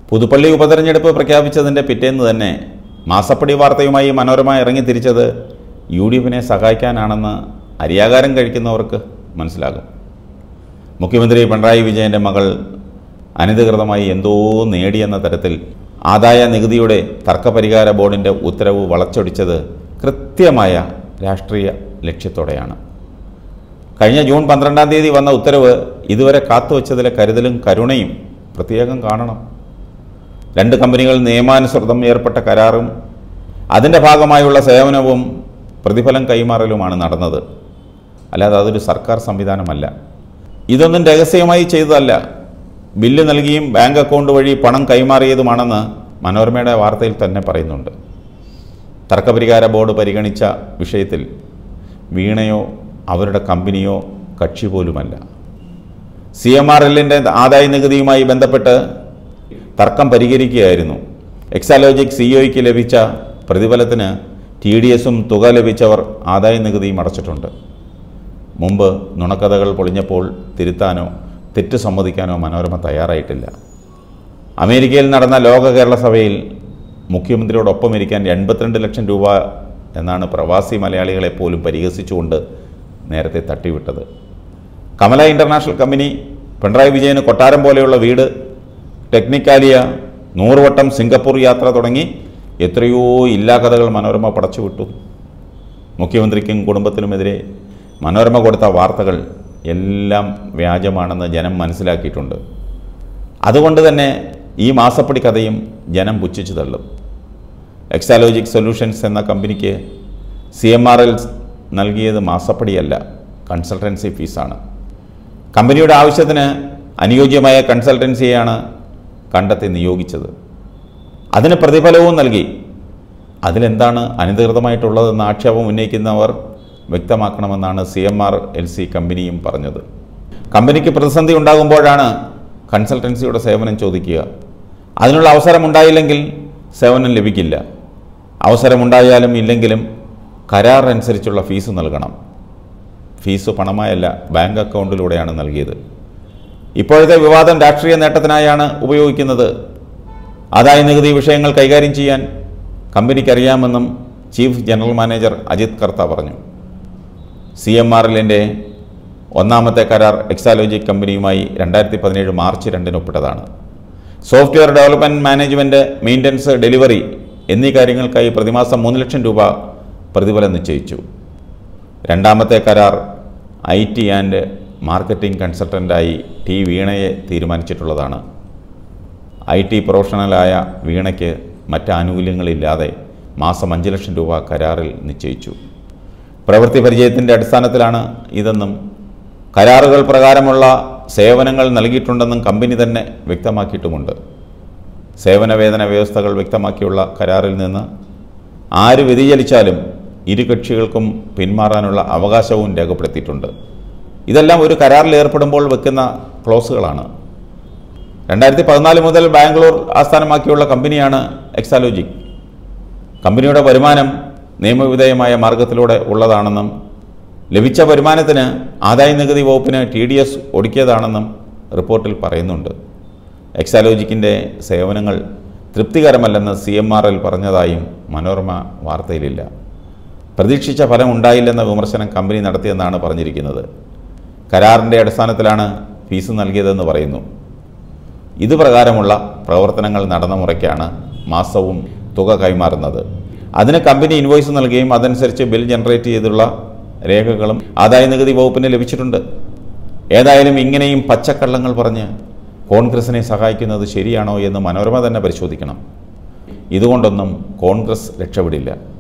പുതുപ്പള്ളി ഉപതെരഞ്ഞെടുപ്പ് പ്രഖ്യാപിച്ചതിൻ്റെ പിറ്റേന്ന് തന്നെ മാസപ്പടി വാർത്തയുമായി മനോരമ ഇറങ്ങിത്തിരിച്ചത് യു ഡി എഫിനെ സഹായിക്കാനാണെന്ന് അരിയാകാരം കഴിക്കുന്നവർക്ക് മനസ്സിലാകും മുഖ്യമന്ത്രി പിണറായി വിജയൻ്റെ മകൾ അനധികൃതമായി എന്തോ നേടിയെന്ന തരത്തിൽ ആദായ നികുതിയുടെ തർക്കപരിഹാര ബോർഡിൻ്റെ ഉത്തരവ് വളച്ചൊടിച്ചത് കൃത്യമായ രാഷ്ട്രീയ ലക്ഷ്യത്തോടെയാണ് കഴിഞ്ഞ ജൂൺ പന്ത്രണ്ടാം തീയതി വന്ന ഉത്തരവ് ഇതുവരെ കാത്തുവച്ചതിലെ കരുതലും കരുണയും പ്രത്യേകം കാണണം രണ്ട് കമ്പനികൾ നിയമാനുസൃതം ഏർപ്പെട്ട കരാറും അതിൻ്റെ ഭാഗമായുള്ള സേവനവും പ്രതിഫലം കൈമാറലുമാണ് നടന്നത് അല്ലാതെ അതൊരു സർക്കാർ സംവിധാനമല്ല ഇതൊന്നും രഹസ്യമായി ചെയ്തതല്ല ബില്ല് നൽകിയും ബാങ്ക് അക്കൗണ്ട് വഴി പണം കൈമാറിയതുമാണെന്ന് മനോരമയുടെ വാർത്തയിൽ തന്നെ പറയുന്നുണ്ട് തർക്കപരിഹാര ബോർഡ് പരിഗണിച്ച വിഷയത്തിൽ വീണയോ അവരുടെ കമ്പനിയോ കക്ഷി പോലുമല്ല സി എം ആർ എല്ലിൻ്റെ ആദായ നികുതിയുമായി ബന്ധപ്പെട്ട് തർക്കം പരിഹരിക്കുകയായിരുന്നു എക്സാലോജിക് സിഇഒയ്ക്ക് ലഭിച്ച പ്രതിഫലത്തിന് ടി ഡി എസും തുക ലഭിച്ചവർ ആദായ നികുതിയും അടച്ചിട്ടുണ്ട് മുമ്പ് നുണക്കഥകൾ പൊളിഞ്ഞപ്പോൾ തിരുത്താനോ തെറ്റ് സമ്മതിക്കാനോ മനോരമ തയ്യാറായിട്ടില്ല അമേരിക്കയിൽ നടന്ന ലോക കേരള സഭയിൽ മുഖ്യമന്ത്രിയോടൊപ്പം ഇരിക്കാൻ എൺപത്തിരണ്ട് ലക്ഷം രൂപ എന്നാണ് പ്രവാസി മലയാളികളെ പോലും പരിഹസിച്ചുകൊണ്ട് നേരത്തെ തട്ടിവിട്ടത് കമല ഇൻ്റർനാഷണൽ കമ്പനി പിണറായി വിജയന് കൊട്ടാരം പോലെയുള്ള വീട് ടെക്നിക്കാലിയ നൂറുവട്ടം സിംഗപ്പൂർ യാത്ര തുടങ്ങി എത്രയോ ഇല്ലാ കഥകൾ മനോരമ പടച്ചുവിട്ടു മുഖ്യമന്ത്രിക്കും കുടുംബത്തിനുമെതിരെ മനോരമ കൊടുത്ത വാർത്തകൾ എല്ലാം വ്യാജമാണെന്ന് ജനം മനസ്സിലാക്കിയിട്ടുണ്ട് അതുകൊണ്ട് തന്നെ ഈ മാസപ്പടി കഥയും ജനം പുച്ഛിച്ചു തള്ളും എക്സാലോജിക് സൊല്യൂഷൻസ് എന്ന കമ്പനിക്ക് സി എം ആർ എൽ നൽകിയത് മാസപ്പടിയല്ല കൺസൾട്ടൻസി ഫീസാണ് കമ്പനിയുടെ ആവശ്യത്തിന് അനുയോജ്യമായ കൺസൾട്ടൻസിയെയാണ് കണ്ടെത്തി നിയോഗിച്ചത് അതിന് പ്രതിഫലവും നൽകി അതിലെന്താണ് അനധികൃതമായിട്ടുള്ളതെന്ന് ആക്ഷേപം ഉന്നയിക്കുന്നവർ വ്യക്തമാക്കണമെന്നാണ് C M R L C കമ്പനിയും പറഞ്ഞത് കമ്പനിക്ക് പ്രതിസന്ധി ഉണ്ടാകുമ്പോഴാണ് കൺസൾട്ടൻസിയുടെ സേവനം ചോദിക്കുക അതിനുള്ള അവസരം ഉണ്ടായില്ലെങ്കിൽ സേവനം ലഭിക്കില്ല അവസരമുണ്ടായാലും ഇല്ലെങ്കിലും കരാർ അനുസരിച്ചുള്ള ഫീസ് നൽകണം ഫീസ് പണമായല്ല ബാങ്ക് അക്കൗണ്ടിലൂടെയാണ് നൽകിയത് ഇപ്പോഴത്തെ വിവാദം രാഷ്ട്രീയ നേട്ടത്തിനായാണ് ഉപയോഗിക്കുന്നത് ആദായ നികുതി വിഷയങ്ങൾ കൈകാര്യം ചെയ്യാൻ കമ്പനിക്കറിയാമെന്നും chief general manager Ajith Kartha പറഞ്ഞു സി എം ആർ എല്ലിൻ്റെ ഒന്നാമത്തെ കരാർ എക്സാലോജിക് കമ്പനിയുമായി രണ്ടായിരത്തി പതിനേഴ് മാർച്ച് രണ്ടിന് ഒപ്പിട്ടതാണ് software development management maintenance delivery എന്നീ കാര്യങ്ങൾക്കായി പ്രതിമാസം മൂന്ന് ലക്ഷം രൂപ പ്രതിഫലം നിശ്ചയിച്ചു രണ്ടാമത്തെ കരാർ ഐ ടി ആൻഡ് മാർക്കറ്റിംഗ് കൺസൾട്ടൻ്റായി ടി വീണയെ തീരുമാനിച്ചിട്ടുള്ളതാണ് ഐ ടി പ്രൊഫഷണലായ വീണയ്ക്ക് മറ്റ് ആനുകൂല്യങ്ങളില്ലാതെ മാസം അഞ്ച് ലക്ഷം രൂപ കരാറിൽ നിശ്ചയിച്ചു പ്രവൃത്തി പരിചയത്തിൻ്റെ അടിസ്ഥാനത്തിലാണ് ഇതെന്നും കരാറുകൾ പ്രകാരമുള്ള സേവനങ്ങൾ നൽകിയിട്ടുണ്ടെന്നും കമ്പനി തന്നെ വ്യക്തമാക്കിയിട്ടുമുണ്ട് സേവന വേതന വ്യവസ്ഥകൾ വ്യക്തമാക്കിയുള്ള കരാറിൽ നിന്ന് ആര് വ്യതിചലിച്ചാലും ഇരു കക്ഷികൾക്കും പിന്മാറാനുള്ള അവകാശവും രേഖപ്പെടുത്തിയിട്ടുണ്ട് ഇതെല്ലാം ഒരു കരാറിൽ ഏർപ്പെടുമ്പോൾ വെക്കുന്ന ക്ലോസുകളാണ് രണ്ടായിരത്തി പതിനാല് മുതൽ ബാംഗ്ലൂർ ആസ്ഥാനമാക്കിയുള്ള കമ്പനിയാണ് എക്സാലോജിക് കമ്പനിയുടെ വരുമാനം നിയമവിധേയമായ മാർഗത്തിലൂടെ ഉള്ളതാണെന്നും ലഭിച്ച വരുമാനത്തിന് ആദായ നികുതി വകുപ്പിന് ടി ഡി എസ് ഒടുക്കിയതാണെന്നും റിപ്പോർട്ടിൽ പറയുന്നുണ്ട് എക്സാലോജിക്കിൻ്റെ സേവനങ്ങൾ തൃപ്തികരമല്ലെന്ന് സി എം ആർ എൽ പറഞ്ഞതായും മനോരമ വാർത്തയിലില്ല പ്രതീക്ഷിച്ച ഫലം ഉണ്ടായില്ലെന്ന വിമർശനം കമ്പനി നടത്തിയെന്നാണ് പറഞ്ഞിരിക്കുന്നത് കരാറിൻ്റെ അടിസ്ഥാനത്തിലാണ് ഫീസ് നൽകിയതെന്ന് പറയുന്നു ഇത് പ്രകാരമുള്ള പ്രവർത്തനങ്ങൾ നടന്ന മുറയ്ക്കാണ് മാസവും തുക കൈമാറുന്നത് അതിന് കമ്പനി ഇൻവോയ്സ് നൽകുകയും അതനുസരിച്ച് ബിൽ ജനറേറ്റ് ചെയ്തുള്ള രേഖകളും ആദായ നികുതി വകുപ്പിന് ലഭിച്ചിട്ടുണ്ട് ഏതായാലും ഇങ്ങനെയും പച്ചക്കള്ളങ്ങൾ പറഞ്ഞ് കോൺഗ്രസിനെ സഹായിക്കുന്നത് ശരിയാണോ എന്ന് മനോരമ തന്നെ പരിശോധിക്കണം ഇതുകൊണ്ടൊന്നും കോൺഗ്രസ് രക്ഷപ്പെടില്ല